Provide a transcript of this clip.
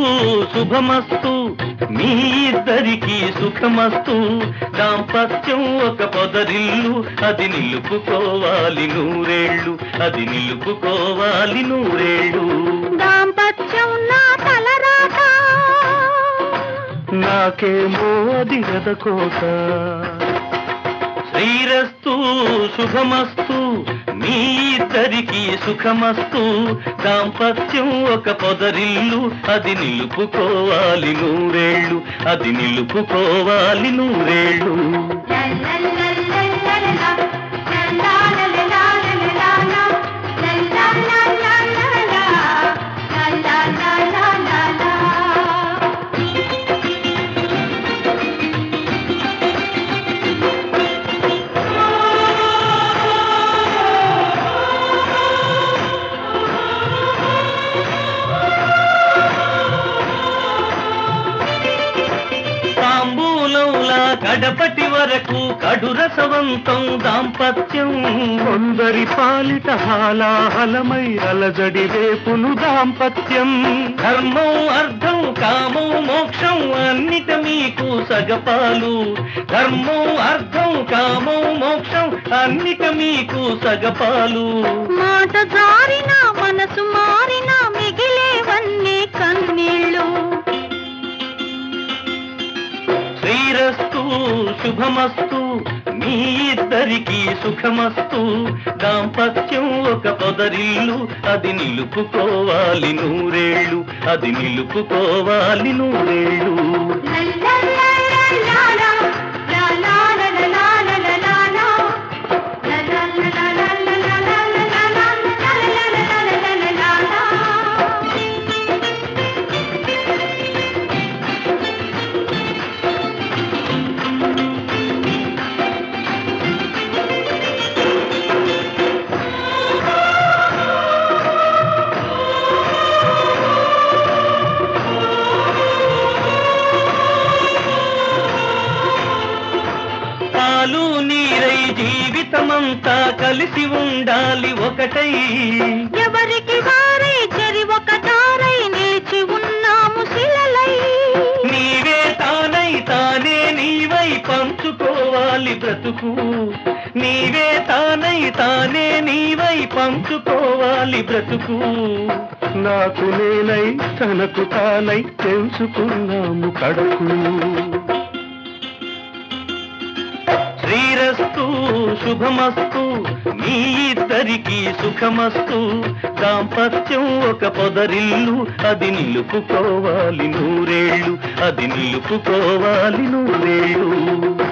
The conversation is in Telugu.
శుభమస్తు మీ ఇద్దరికి సుఖమస్తు దాంపత్యం ఒక పొదరిల్లు అది నిలుపుకోవాలి నూరేళ్ళు అది నిలుపుకోవాలి నూరేళ్ళు దాంపత్యం నా తలరాత నాకేమో అది గదకోట శ్రీరస్తు శుభమస్తు మీ ఇద్దరికి సుఖమస్తు దాంపత్యం ఒక పొదరిల్లు అది నిలుపుకోవాలి నూరేళ్ళు అది నిలుపుకోవాలి నూరేళ్ళు తాంబూలంలా కడపటి వరకు కడురసవంతం దాంపత్యం కొందరి పాలిట హాలాహలమై అలజడి రేపును దాంపత్యం ధర్మం అర్థం కామం మోక్షం అన్నిట మీకు సగపాలు ధర్మం అర్థం కామం మోక్షం అన్నిట మీకు సగపాలు మాట జారిన మనసు మారిన మిగిలేవన్నీ కన్నీళ్ళు శ్రీరస్తు శుభమస్తు మీ ఇద్దరికి సుఖమస్తు దాంపత్యం ఒక పొదరిల్లు అది నిలుపుకోవాలి నూరేళ్ళు అది నిలుపుకోవాలి నూరేళ్ళు పాలు నీరై జీవితమంతా కలిసి ఉండాలి ఒకటై ఎవరికి వారే చెరి ఒక దారై నిలిచి ఉన్నాము శిలలై నీవే తానై తానే నీవై పంచుకోవాలి బ్రతుకు నీవే తానై తానే నీవై పంచుకోవాలి బ్రతుకు నాకు నేనై తనకు తానై తెలుసుకున్నాము కడకు శ్రీరస్తు శుభమస్తు మీ ఇద్దరికి సుఖమస్తు దాంపత్యం ఒక పొదరిల్లు అది నిలుపుకోవాలి నూరేళ్ళు అది నిలుపుకోవాలి నూరేళ్ళు